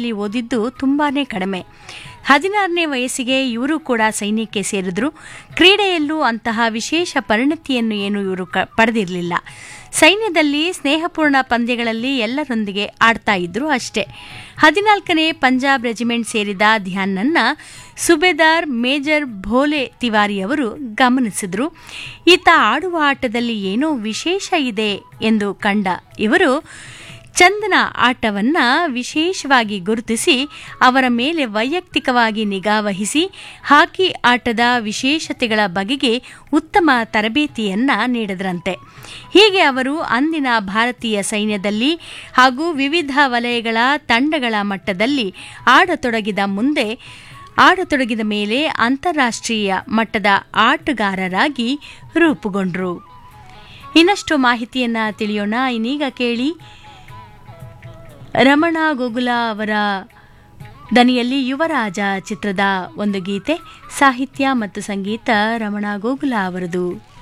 ಶಾಲೆಯಲ್ಲಿ ಓದಿದ್ದು ತುಂಬಾ ಕಡಿಮೆ ಹದಿನಾರನೇ ವಯಸ್ಸಿಗೆ ಇವರು ಕೂಡ ಸೈನ್ಯಕ್ಕೆ ಸೇರಿದ್ರು ಕ್ರೀಡೆಯಲ್ಲೂ ಅಂತಹ ವಿಶೇಷ ಪರಿಣತಿಯನ್ನು ಏನು ಇವರು ಕ ಪಡೆದಿರಲಿಲ್ಲ ಸೈನ್ಯದಲ್ಲಿ ಸ್ನೇಹಪೂರ್ಣ ಪಂದ್ಯಗಳಲ್ಲಿ ಎಲ್ಲರೊಂದಿಗೆ ಆಡ್ತಾ ಇದ್ರು ಅಷ್ಟೇ ಹದಿನಾಲ್ಕನೇ ಪಂಜಾಬ್ ರೆಜಿಮೆಂಟ್ ಸೇರಿದ ಧ್ಯಾನ್ನನ್ನ ಸುಬೇದಾರ್ ಮೇಜರ್ ಭೋಲೆ ತಿವಾರಿ ಅವರು ಗಮನಿಸಿದ್ರು ಈತ ಆಡುವ ಆಟದಲ್ಲಿ ಏನೋ ವಿಶೇಷ ಇದೆ ಎಂದು ಕಂಡ ಇವರು ಚಂದನ ಆಟವನ್ನ ವಿಶೇಷವಾಗಿ ಗುರುತಿಸಿ ಅವರ ಮೇಲೆ ವೈಯಕ್ತಿಕವಾಗಿ ನಿಗಾವಹಿಸಿ ಹಾಕಿ ಆಟದ ವಿಶೇಷತೆಗಳ ಬಗೆಗೆ ಉತ್ತಮ ತರಬೇತಿಯನ್ನ ನೀಡಿದ್ರಂತೆ ಹೀಗೆ ಅವರು ಅಂದಿನ ಭಾರತೀಯ ಸೈನ್ಯದಲ್ಲಿ ಹಾಗೂ ವಿವಿಧ ವಲಯಗಳ ತಂಡಗಳ ಮಟ್ಟದಲ್ಲಿ ಆಡತೊಡಗಿದ ಮುಂದೆ ಆಡತೊಡಗಿದ ಮೇಲೆ ಅಂತಾರಾಷ್ಟ್ರೀಯ ಮಟ್ಟದ ಆಟಗಾರರಾಗಿ ರೂಪುಗೊಂಡ್ರು ಇನ್ನಷ್ಟು ಮಾಹಿತಿಯನ್ನ ತಿಳಿಯೋಣ ಇನ್ನೀಗ ಕೇಳಿ ರಮಣ ಗೋಗುಲ ಅವರ ದನಿಯಲ್ಲಿ ಯುವರಾಜ ಚಿತ್ರದ ಒಂದು ಗೀತೆ ಸಾಹಿತ್ಯ ಮತ್ತು ಸಂಗೀತ ರಮಣ ಗೋಗುಲ ಅವರದು